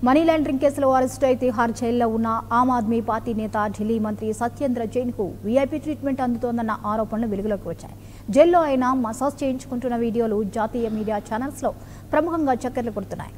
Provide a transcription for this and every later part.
money laundering కేసులో arrest అయి తిహార్ జైల్లో ఉన్న ఆమ్ ఆద్మీ పార్టీ నేత ఢిల్లీ మంత్రి సత్యేంద్ర జైన్కు వీఐపీ ట్రీట్మెంట్ అందుతోందన్న ఆరోపణలు వెలుగులోకి వచ్చాయి జైల్లో ఆయన మసాజ్ చేయించుకుంటున్న వీడియోలు జాతీయ మీడియా ఛానల్స్లో ప్రముఖంగా చక్కర్లు కొడుతున్నాయి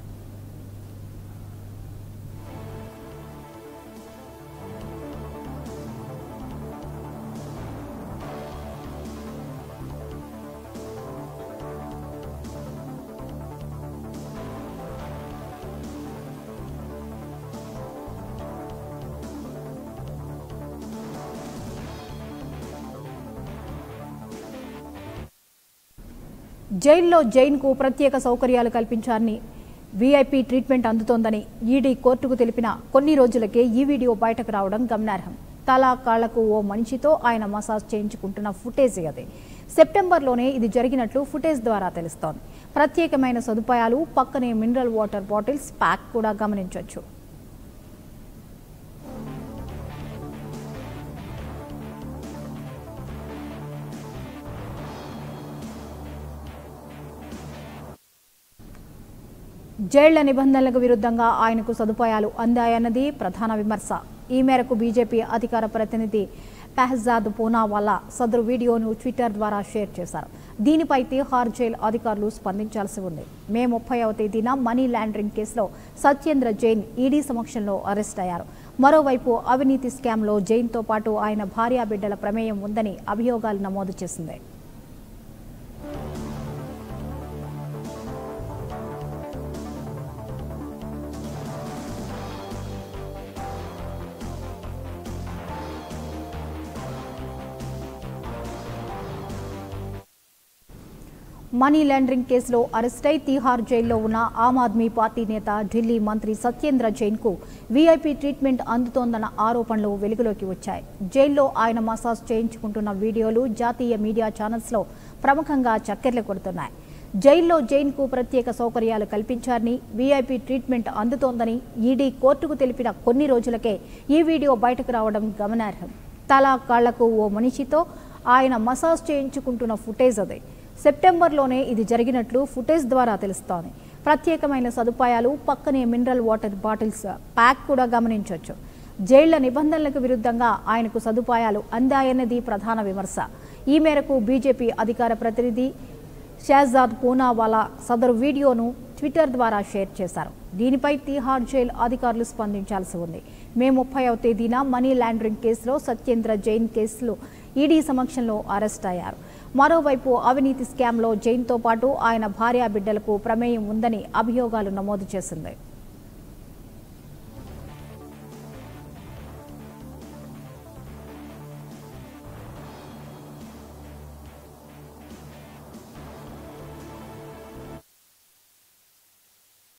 జైల్లో జైన్కు ప్రత్యేక సౌకర్యాలు కల్పించారని వీఐపీ ట్రీట్మెంట్ అందుతోందని ఈడీ కోర్టుకు తెలిపిన కొన్ని రోజులకే ఈ వీడియో బయటకు రావడం గమనార్హం తలా కాళ్లకు ఓ మనిషితో ఆయన మసాజ్ చేయించుకుంటున్న ఫుటేజ్ అది సెప్టెంబర్లోనే ఇది జరిగినట్లు ఫుటేజ్ ద్వారా తెలుస్తోంది ప్రత్యేకమైన సదుపాయాలు పక్కనే మినరల్ వాటర్ బాటిల్స్ ప్యాక్ కూడా గమనించవచ్చు జైళ్ల నిబంధనలకు విరుద్ధంగా ఆయనకు సదుపాయాలు అందాయన్నది ప్రధాన విమర్శ ఈ మేరకు బీజేపీ అధికార ప్రతినిధి పెహజాద్ పూనావాలా సదరు వీడియోను ట్విట్టర్ ద్వారా షేర్ చేశారు దీనిపై తిహార్ జైల్ అధికారులు స్పందించాల్సి ఉంది మే ముప్పైవ తేదీన మనీ లాండరింగ్ కేసులో సత్యేంద్ర జైన్ ఈడీ సమక్షంలో అరెస్ట్ అయ్యారు మరోవైపు అవినీతి స్కామ్లో జైన్తో పాటు ఆయన భార్యా బిడ్డల ప్రమేయం ఉందని అభియోగాలు నమోదు చేసింది మనీ లాండరింగ్ కేసులో అరెస్టై తిహార్ జైల్లో ఉన్న ఆమ్ ఆద్మీ పార్టీ నేత ఢిల్లీ మంత్రి సత్యేంద్ర జైన్కు వీఐపీ ట్రీట్మెంట్ అందుతోందన్న ఆరోపణలు వెలుగులోకి వచ్చాయి జైల్లో ఆయన మసాజ్ చేయించుకుంటున్న వీడియోలు జాతీయ మీడియా ఛానల్స్లో ప్రముఖంగా చక్కెర్లు కొడుతున్నాయి జైల్లో జైన్కు ప్రత్యేక సౌకర్యాలు కల్పించారని వీఐపీ ట్రీట్మెంట్ అందుతోందని ఈడీ కోర్టుకు తెలిపిన కొన్ని రోజులకే ఈ వీడియో బయటకు రావడం గమనార్హం తలా కాళ్లకు ఓ మనిషితో ఆయన మసాజ్ చేయించుకుంటున్న ఫుటేజ్ అదే సెప్టెంబర్లోనే ఇది జరిగినట్లు ఫుటేజ్ ద్వారా తెలుస్తోంది ప్రత్యేకమైన సదుపాయాలు పక్కనే మినరల్ వాటర్ బాటిల్స్ ప్యాక్ కూడా గమనించవచ్చు జైళ్ల నిబంధనలకు విరుద్ధంగా ఆయనకు సదుపాయాలు అందాయన్నది ప్రధాన విమర్శ ఈ మేరకు బీజేపీ అధికార ప్రతినిధి షహజాద్ పూనావాలా సదరు వీడియోను ట్విట్టర్ ద్వారా షేర్ చేశారు దీనిపై తిహార్ జైల్ అధికారులు స్పందించాల్సి ఉంది మే ముప్పైవ తేదీన మనీ లాండరింగ్ కేసులో సత్యేంద్ర జైన్ కేసులో ఈడీ సమక్షంలో అరెస్ట్ అయ్యారు మరోవైపు అవినీతి స్కామ్లో జైన్తో పాటు ఆయన భార్యా బిడ్డలకు ప్రమేయం ఉందని అభియోగాలు నమోదు చేసింది